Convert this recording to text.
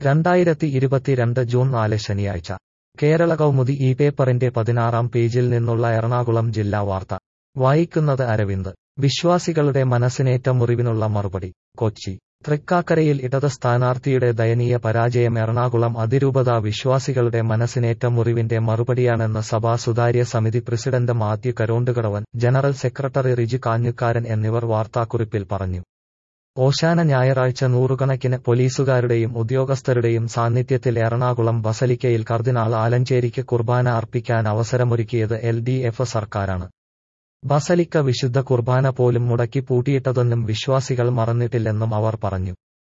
രണ്ടായിരത്തി ഇരുപത്തിരണ്ട് ജൂൺ നാല് ശനിയാഴ്ച കേരള കൗമുദി ഈ പേപ്പറിന്റെ പതിനാറാം പേജിൽ നിന്നുള്ള എറണാകുളം ജില്ലാ വാർത്ത വായിക്കുന്നത് അരവിന്ദ് വിശ്വാസികളുടെ മനസ്സിനേറ്റ മുറിവിനുള്ള മറുപടി കൊച്ചി തൃക്കാക്കരയിൽ ഇടത് സ്ഥാനാർത്ഥിയുടെ ദയനീയ പരാജയം എറണാകുളം അതിരൂപത വിശ്വാസികളുടെ മനസ്സിനേറ്റ മുറിവിന്റെ മറുപടിയാണെന്ന് സഭാ സുതാര്യ സമിതി president Mathew Karondukadavan general secretary Riju Kanjukaran എന്നിവർ വാർത്താക്കുറിപ്പിൽ പറഞ്ഞു ഓശാന ഞായറാഴ്ച നൂറുകണക്കിന് പോലീസുകാരുടെയും ഉദ്യോഗസ്ഥരുടെയും സാന്നിധ്യത്തിൽ എറണാകുളം ബസലിക്കയിൽ കർദിനാൾ ആലഞ്ചേരിക്ക് കുർബാന അർപ്പിക്കാൻ അവസരമൊരുക്കിയത് എൽ ഡി എഫ് സർക്കാരാണ് ബസലിക്ക വിശുദ്ധ കുർബാന പോലും മുടക്കി പൂട്ടിയിട്ടതൊന്നും വിശ്വാസികൾ മറന്നിട്ടില്ലെന്നും അവർ പറഞ്ഞു